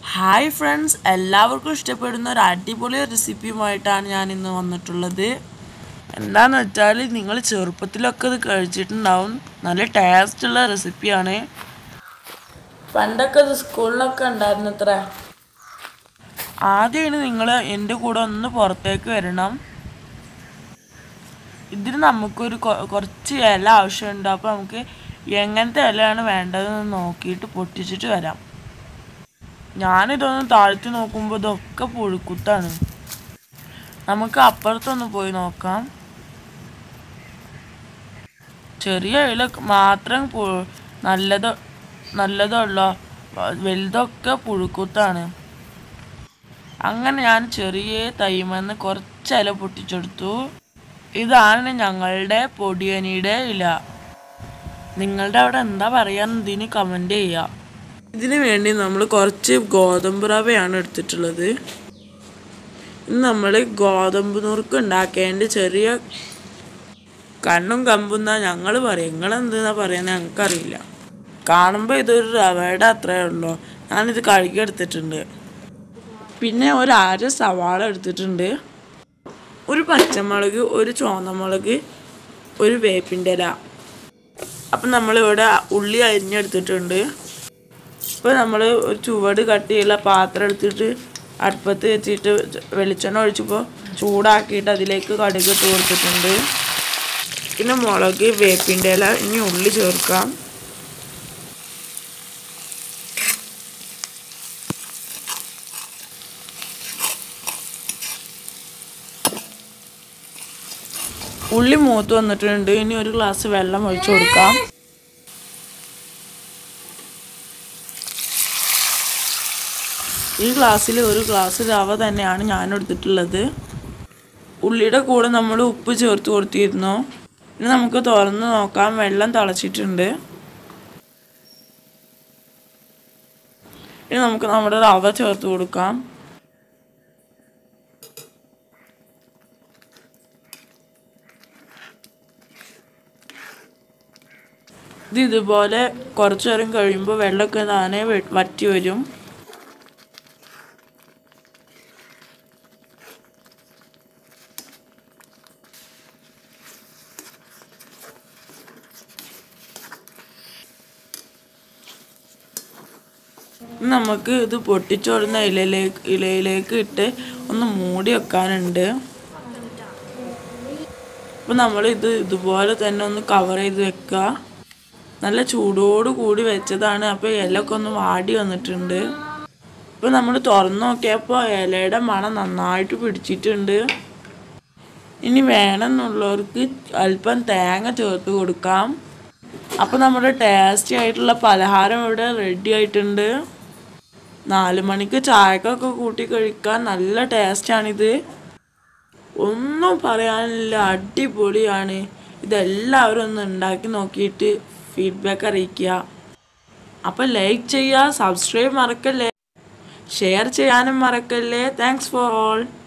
hi friends എല്ലാവർക്കും ഇഷ്ടപ്പെടുന്ന ഒരു അടിപൊളി റെസിപ്പിയുമായിട്ടാണ് ഞാൻ ഇന്ന് വന്നിട്ടുള്ളത് എന്താന്ന് വെച്ചാൽ നിങ്ങൾ ചെറുപ്പത്തിലൊക്കെ ഇത് കഴിച്ചിട്ടുണ്ടാവും നല്ല ടേസ്റ്റുള്ള റെസിപ്പിയാണ് പണ്ടൊക്കെ ഇത് സ്കൂളിലൊക്കെ ഉണ്ടായിരുന്നു അത്ര ആദ്യമാണ് നിങ്ങൾ എൻ്റെ കൂടെ ഒന്ന് പുറത്തേക്ക് വരണം ഇതിന് നമുക്കൊരു കൊ- കുറച്ച് ഇല ആവശ്യമുണ്ട് അപ്പോൾ നമുക്ക് എങ്ങനത്തെ ഇലയാണ് വേണ്ടതെന്ന് നോക്കിയിട്ട് പൊട്ടിച്ചിട്ട് വരാം ഞാനിതൊന്ന് താഴ്ത്തി നോക്കുമ്പോൾ ഇതൊക്കെ പുഴുക്കുത്താണ് നമുക്ക് അപ്പുറത്തൊന്ന് പോയി നോക്കാം ചെറിയ ഇല മാത്രം പു- നല്ലത് നല്ലതുള്ള വലുതൊക്കെ പുഴുക്കുത്താണ് അങ്ങനെ ഞാൻ ചെറിയ തൈമെന്ന് കുറച്ച് ഇല പൊട്ടിച്ചെടുത്തു ഇതാണ് ഞങ്ങളുടെ പൊടിയനിയുടെ ഇല നിങ്ങളുടെ അവിടെ എന്താ പറയാന്ന് ഇതിന് കമൻറ്റ് ചെയ്യുക ഇതിനു വേണ്ടി നമ്മൾ കുറച്ച് ഗോതമ്പ് റവയാണ് എടുത്തിട്ടുള്ളത് ഇന്ന് നമ്മൾ ഗോതമ്പ് നുറുക്ക് ഉണ്ടാക്കേണ്ട ചെറിയ കണ്ണും കമ്പും എന്നാ ഞങ്ങൾ പറയും നിങ്ങൾ എന്തെന്നാ പറയുന്നത് ഞങ്ങൾക്കറിയില്ല കാണുമ്പോൾ ഇതൊരു റവയുടെ അത്രേ ഉള്ളൂ ഞാനിത് കഴുകി എടുത്തിട്ടുണ്ട് പിന്നെ ഒരു അര സവാള എടുത്തിട്ടുണ്ട് ഒരു പച്ചമുളക് ഒരു ചുവന്നമുളക് ഒരു വേപ്പിൻ്റെ ഇല അപ്പം നമ്മളിവിടെ ഉള്ളി അരിഞ്ഞെടുത്തിട്ടുണ്ട് ഇപ്പോൾ നമ്മൾ ഒരു ചുവട് കട്ടിയുള്ള പാത്രം എടുത്തിട്ട് അടുപ്പത്ത് വെച്ചിട്ട് വെളിച്ചെണ്ണ ഒഴിച്ചപ്പോൾ ചൂടാക്കിയിട്ട് അതിലേക്ക് കടുക് ഇട്ട് കൊടുത്തിട്ടുണ്ട് പിന്നെ മുളക് വേപ്പിൻ്റെ ഇല ഇനി ഉള്ളി ചേർക്കാം ഉള്ളി മൂത്ത് വന്നിട്ടുണ്ട് ഇനി ഒരു ഗ്ലാസ് വെള്ളം ഒഴിച്ചു കൊടുക്കാം ഈ ഗ്ലാസ്സിൽ ഒരു ഗ്ലാസ് റവ തന്നെയാണ് ഞാൻ എടുത്തിട്ടുള്ളത് ഉള്ളിയുടെ കൂടെ നമ്മൾ ഉപ്പ് ചേർത്ത് കൊടുത്തിരുന്നു ഇനി നമുക്ക് തുറന്ന് നോക്കാം വെള്ളം തിളച്ചിട്ടുണ്ട് ഇനി നമുക്ക് നമ്മുടെ റവ ചേർത്ത് കൊടുക്കാം ഇത് ഇതുപോലെ കുറച്ചു നേരം കഴിയുമ്പോൾ വെള്ളമൊക്കെ താനെ വെ- വറ്റി വരും ഇനി നമുക്ക് ഇത് പൊട്ടിച്ചോടുന്ന ഇലയിലേക്ക് ഇലയിലേക്ക് ഇട്ട് ഒന്ന് മൂടി വെക്കാനുണ്ട് അപ്പം നമ്മൾ ഇത് ഇതുപോലെ തന്നെ ഒന്ന് കവർ ചെയ്ത് വെക്കുക നല്ല ചൂടോട് കൂടി വെച്ചതാണ് അപ്പോൾ ഇലയൊക്കെ ഒന്ന് വാടി വന്നിട്ടുണ്ട് ഇപ്പം നമ്മൾ തുറന്നു നോക്കിയപ്പോൾ ഇലയുടെ മണം നന്നായിട്ട് പിടിച്ചിട്ടുണ്ട് ഇനി വേണമെന്നുള്ളവർക്ക് അല്പം തേങ്ങ ചേർത്ത് കൊടുക്കാം അപ്പോൾ നമ്മുടെ ടേസ്റ്റി ആയിട്ടുള്ള പലഹാരം ഇവിടെ റെഡി ആയിട്ടുണ്ട് നാല് മണിക്ക് ചായക്കൊക്കെ കൂട്ടി കഴിക്കാൻ നല്ല ടേസ്റ്റാണിത് ഒന്നും പറയാനില്ല അടിപൊളിയാണ് ഇതെല്ലാവരും ഒന്ന് ഉണ്ടാക്കി നോക്കിയിട്ട് ഫീഡ്ബാക്ക് അറിയിക്കുക അപ്പോൾ ലൈക്ക് ചെയ്യുക സബ്സ്ക്രൈബ് മറക്കല്ലേ ഷെയർ ചെയ്യാനും മറക്കല്ലേ താങ്ക്സ് ഫോർ ഓൾ